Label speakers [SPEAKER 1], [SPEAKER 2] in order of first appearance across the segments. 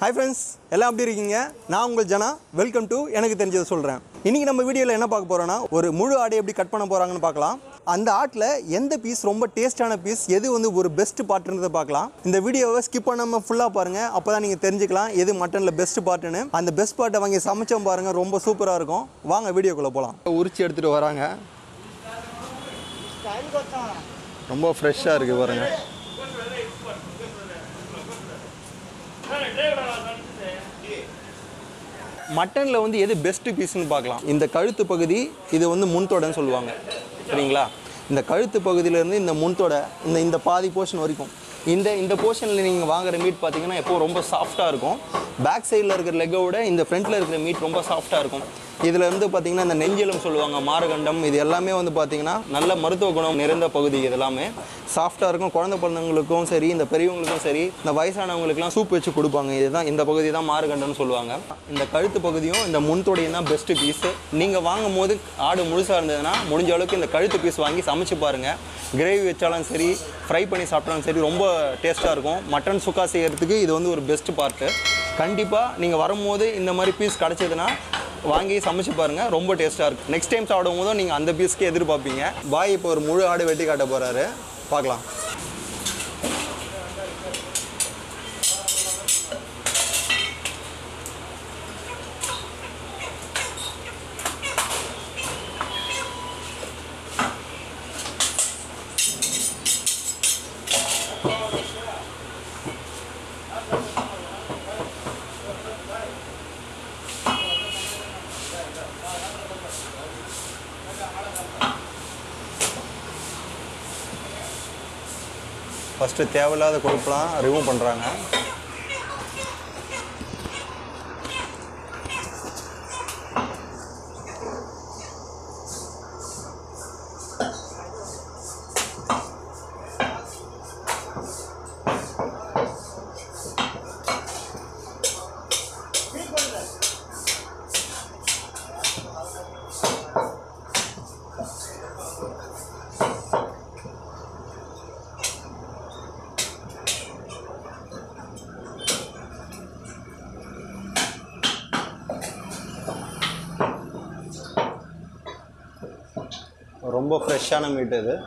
[SPEAKER 1] Hi friends எல்லாம் எப்படி இருக்கீங்க நான் உங்கள் ஜனா வெல்கம் டு எனக்கு தெரிஞ்சதை சொல்கிறேன் இன்றைக்கி நம்ம வீடியோவில் என்ன பார்க்க போகிறோன்னா ஒரு முழு ஆடை எப்படி கட் பண்ண போகிறாங்கன்னு பார்க்கலாம் அந்த ஆட்டில் எந்த பீஸ் ரொம்ப டேஸ்டான பீஸ் எது வந்து ஒரு பெஸ்ட் பார்ட்ன்றதை பார்க்கலாம் இந்த வீடியோவை ஸ்கிப் பண்ணாமல் ஃபுல்லாக பாருங்கள் அப்போ தான் நீங்கள் தெரிஞ்சுக்கலாம் எது மட்டனில் பெஸ்ட் பார்ட்டுன்னு அந்த பெஸ்ட் பார்ட்டை வாங்கி சமைச்சோம் பாருங்கள் ரொம்ப சூப்பராக இருக்கும் வாங்க வீடியோக்குள்ளே போகலாம் உரிச்சு எடுத்துகிட்டு வராங்க ரொம்ப ஃப்ரெஷ்ஷாக இருக்குது பாருங்கள் மட்டனில் வந்து எது பெஸ்ட் பீஸ்னு பார்க்கலாம் இந்த கழுத்து பகுதி இது வந்து முன்தொடைன்னு சொல்லுவாங்க சரிங்களா இந்த கழுத்து பகுதியிலேருந்து இந்த முன்தொடை இந்த இந்த பாதி போர்ஷன் வரைக்கும் இந்த இந்த போர்ஷனில் நீங்கள் வாங்குற மீட் பார்த்தீங்கன்னா எப்போ ரொம்ப சாஃப்டாக இருக்கும் பேக் சைடில் இருக்கிற லெக்கை விட இந்த ஃப்ரண்ட்டில் இருக்கிற மீட் ரொம்ப சாஃப்டாக இருக்கும் இதில் இருந்து பார்த்தீங்கன்னா இந்த நெஞ்சலம் சொல்லுவாங்க மாரகண்டம் இது எல்லாமே வந்து பார்த்தீங்கன்னா நல்ல மருத்துவ குணம் நிறைந்த பகுதி இது எல்லாமே சாஃப்டாக இருக்கும் குழந்தை பிறந்தவங்களுக்கும் சரி இந்த பெரியவங்களுக்கும் சரி இந்த வயசானவங்களுக்குலாம் சூப் வச்சு கொடுப்பாங்க இதுதான் இந்த பகுதி தான் மாறுகண்டம்னு சொல்லுவாங்க இந்த கழுத்து பகுதியும் இந்த முன்தொடையும் தான் பெஸ்ட்டு பீஸு நீங்கள் வாங்கும் போது ஆடு முழுசாக இருந்ததுன்னா முடிஞ்ச அளவுக்கு இந்த கழுத்து பீஸ் வாங்கி சமைச்சு பாருங்கள் கிரேவி வச்சாலும் சரி ஃப்ரை பண்ணி சாப்பிட்டாலும் சரி ரொம்ப டேஸ்ட்டாக இருக்கும் மட்டன் சுக்கா செய்கிறதுக்கு இது வந்து ஒரு பெஸ்ட் பார்ட்டு கண்டிப்பாக நீங்கள் வரும்போது இந்த மாதிரி பீஸ் கிடச்சதுன்னா வாங்கி சமைச்சு பாருங்கள் ரொம்ப டேஸ்ட்டாக இருக்கும் நெக்ஸ்ட் டைம் சாப்பிடும் போதும் நீங்கள் அந்த பீஸ்க்கு எதிர்பார்ப்பீங்க பாய் இப்போ ஒரு முழு ஆடு வெட்டி காட்ட போகிறாரு பார்க்கலாம் ஃபஸ்ட்டு தேவையில்லாத கொழுப்புலாம் ரிமூவ் பண்ணுறாங்க ரொம்ப ஃப்ரெஷ்ஷான மீட் இது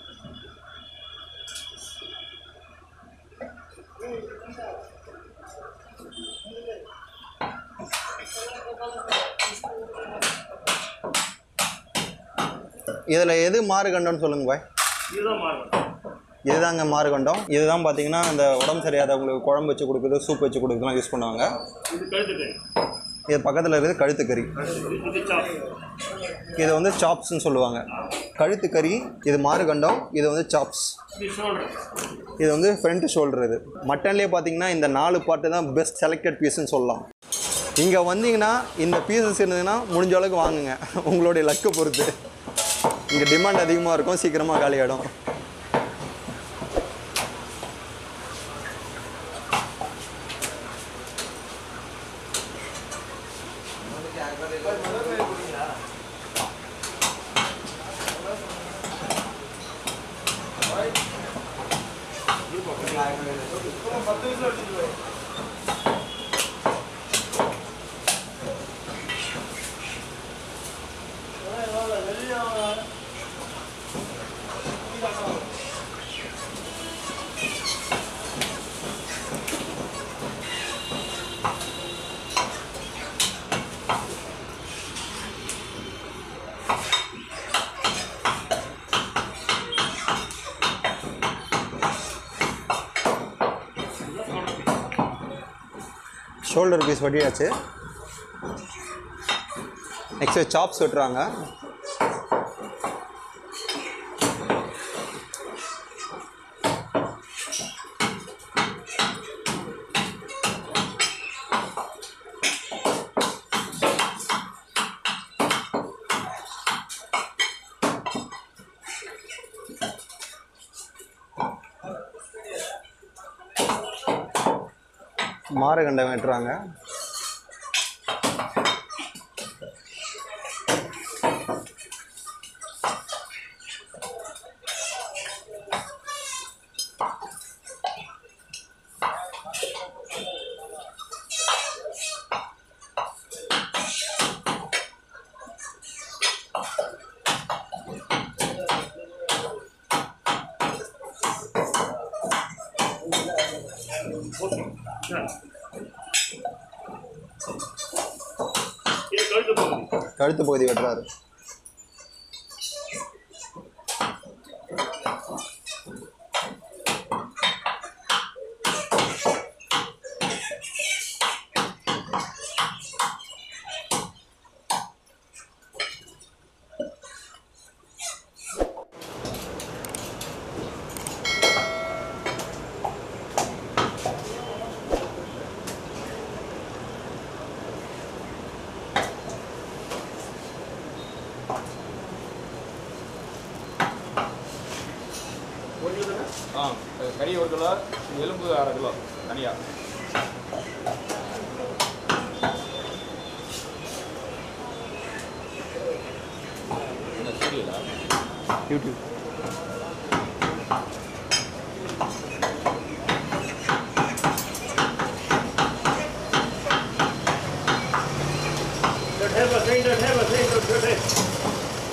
[SPEAKER 1] இதில் எது மாறுகண்டம்னு சொல்லுங்க பாய்
[SPEAKER 2] இதுதான் மாறுபடும்
[SPEAKER 1] இதுதாங்க மாறுகண்டம் இதுதான் பார்த்தீங்கன்னா இந்த உடம்பு சரியாதவங்களுக்கு குழம்பு வச்சு கொடுக்குறது சூப் வச்சு கொடுக்குறதுலாம் யூஸ் பண்ணுவாங்க
[SPEAKER 2] இது கழுத்துக்கு
[SPEAKER 1] இது பக்கத்தில் இருக்குது கழுத்துக்கறி
[SPEAKER 2] இது சாப்
[SPEAKER 1] இது வந்து சாப்ஸ்னு சொல்லுவாங்க கழுத்துக்கறி இது மாறுகண்டம் இது வந்து சாப்ஸ்
[SPEAKER 2] இது ஷோல்டர்
[SPEAKER 1] இது வந்து ஃப்ரண்ட் ஷோல்டர் இது மட்டன்லேயே பார்த்தீங்கன்னா இந்த நாலு பார்ட்டு தான் பெஸ்ட் செலக்டட் பீஸ்னு சொல்லலாம் இங்கே வந்தீங்கன்னா இந்த பீசஸ் இருந்ததுன்னா முடிஞ்ச அளவுக்கு வாங்குங்க உங்களுடைய லக்கை பொறுத்து இங்கே டிமாண்ட் அதிகமாக இருக்கும் சீக்கிரமாக காலியாகிடும் ஷோல்டர் பீஸ் வெட்டியாச்சு நெக்ஸ்ட் சாப்ஸ் வெட்டுறாங்க மாரகண்டம் வெட்டுறாங்க
[SPEAKER 2] ஓகே சார் இது கழுத்து பகுதி
[SPEAKER 1] கழுத்து பகுதி வெட்டுறாரு
[SPEAKER 3] ஆ கறி ஒரு கிலோ எலும்பு அரை கிலோ தனியாக என்ன சீரியலா
[SPEAKER 1] YouTube
[SPEAKER 2] Don't have a thing, don't have a thing, don't have a thing.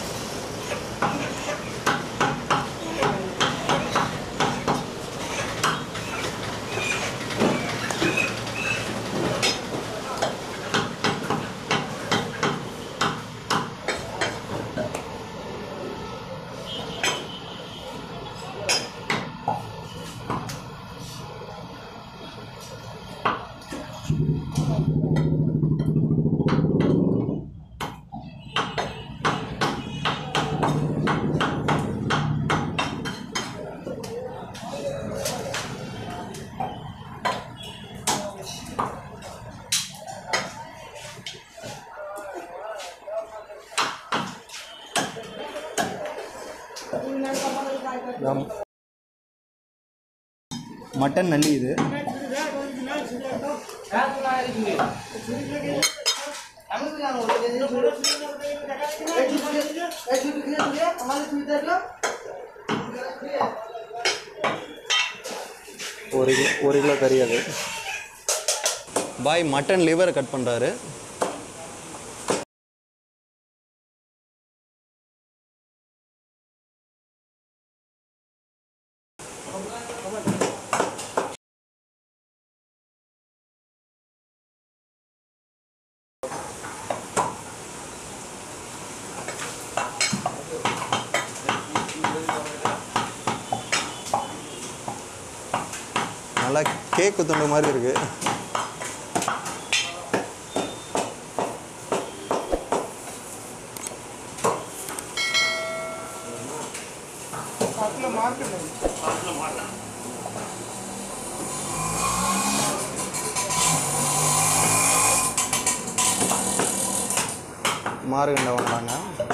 [SPEAKER 1] Mutton நல்லி இது ஒரு கிலோ ஒரு கிலோ கறி அது பாய் மட்டன் லிவரை கட் பண்ணுறாரு நல்லா கேக்கு துண்டு மாதிரி இருக்கு மாறுகண்டை வாங்கினாங்க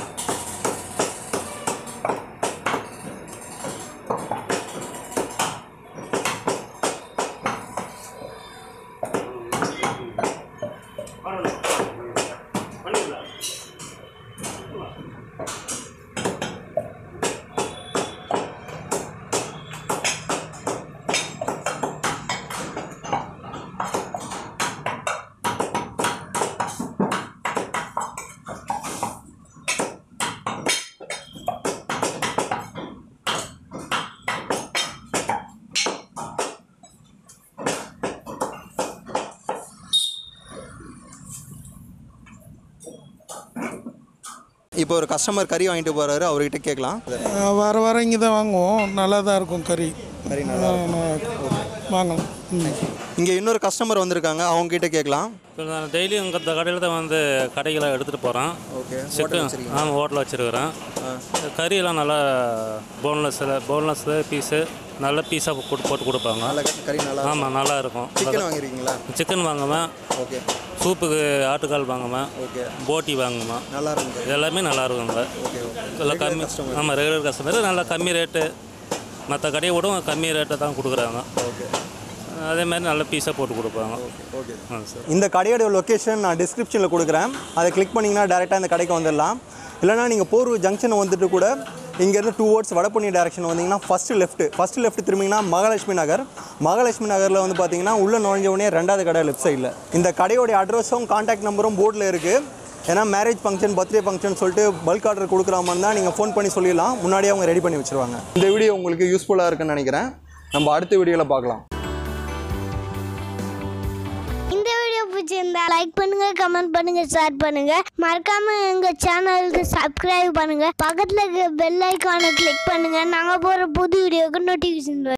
[SPEAKER 2] பண்ணிடலாம்
[SPEAKER 1] இப்போ ஒரு கஸ்டமர் கறி வாங்கிட்டு போறாரு அவர்கிட்ட கேட்கலாம்
[SPEAKER 4] அஹ் வர வர இங்கே தான் வாங்குவோம் நல்லா தான் இருக்கும் கறி
[SPEAKER 1] கறி நல்லா
[SPEAKER 4] அஹ் நல்லா இருக்கும். வாங்கலாம் ம்
[SPEAKER 1] இங்கே இன்னொரு கஸ்டமர் வந்திருக்காங்க அவங்க கிட்ட கேட்கலாம்
[SPEAKER 5] இப்போ நான் டெய்லியும் இந்த கடையில் தான் வந்து கடைகளை எடுத்துகிட்டு போகிறேன்
[SPEAKER 1] ஓகே
[SPEAKER 5] சிக்கன் ஆமாம் ஹோட்டல் வச்சுருக்கிறேன் கறியெல்லாம் நல்லா போன்லெஸ்ஸில் போன்லெஸ்ஸு பீஸு நல்ல பீஸாக போட்டு போட்டு கொடுப்பாங்க
[SPEAKER 1] நல்ல கறி நல்லா
[SPEAKER 5] ஆமாம் நல்லா இருக்கும்
[SPEAKER 1] சிக்கன் வாங்கிருக்கீங்களா
[SPEAKER 5] சிக்கன் வாங்குவேன்
[SPEAKER 1] ஓகே
[SPEAKER 5] சூப்புக்கு ஆட்டுக்கால் வாங்குவேன்
[SPEAKER 1] ஓகே
[SPEAKER 5] போட்டி வாங்குவேன்
[SPEAKER 1] நல்லா இருக்கும்
[SPEAKER 5] இது எல்லாமே நல்லா இருக்குங்க
[SPEAKER 1] ஓகே ஓகே
[SPEAKER 5] நல்லா கம்மி ஆமாம் ரெகுலர் கஸ்டமர் நல்லா கம்மி ரேட்டு மற்ற கடையை விட கம்மி ரேட்டை தான் கொடுக்குறாங்க
[SPEAKER 1] ஓகே
[SPEAKER 5] அதே மாதிரி நல்ல பீஸாக போட்டு கொடுப்பாங்க
[SPEAKER 1] ஓகே
[SPEAKER 5] ஆ சார்
[SPEAKER 1] இந்த கடையோட லொக்கேஷன் நான் டிஸ்கிரிப்ஷனில் கொடுக்குறேன் அதை கிளிக் பண்ணிங்கன்னா டேரெக்டாக இந்த கடைக்கு வந்துடலாம் இல்லைனா நீங்கள் போரூர் ஜங்ஷன் வந்துட்டு கூட இங்கேருந்து டூ வேர்ட்ஸ் வடபழனி டேரக்ஷன் வந்தீங்கன்னா ஃபஸ்ட்டு லெஃப்ட் ஃபஸ்ட்டு லெஃப்ட் திரும்பிங்கன்னா மகாலட்சுமி நகர் மகாலட்சுமி நகரில் வந்து பார்த்தீங்கன்னா உள்ளே நுழைஞ்ச உடனே ரெண்டாவது கடை லெஃப்ட் சைடில் இந்த கடையோடைய அட்ரஸும் காண்டாக்ட் நம்பரும் போர்டில் இருக்குது ஏன்னா மேரேஜ் ஃபங்க்ஷன் பர்த்டே ஃபங்க்ஷன் சொல்லிட்டு பல்க் ஆர்டர் கொடுக்குற மாதிரி தான் நீங்கள் ஃபோன் பண்ணி சொல்லிடலாம் முன்னாடியே அவங்க ரெடி பண்ணி வச்சுருவாங்க இந்த வீடியோ உங்களுக்கு யூஸ்ஃபுல்லாக இருக்குன்னு நினைக்கிறேன் நம்ம அடுத்த வீடியோவில் பார்க்கலாம்
[SPEAKER 6] பிடிச்சிருந்தா லைக் பண்ணுங்க கமெண்ட் பண்ணுங்க ஷேர் பண்ணுங்க மறக்காம எங்க சேனலுக்கு சப்ஸ்கிரைப் பண்ணுங்க பக்கத்துல இருக்க பெல் ஐக்கானை கிளிக் பண்ணுங்க நாங்க போற புது வீடியோக்கு நோட்டிஃபிகேஷன்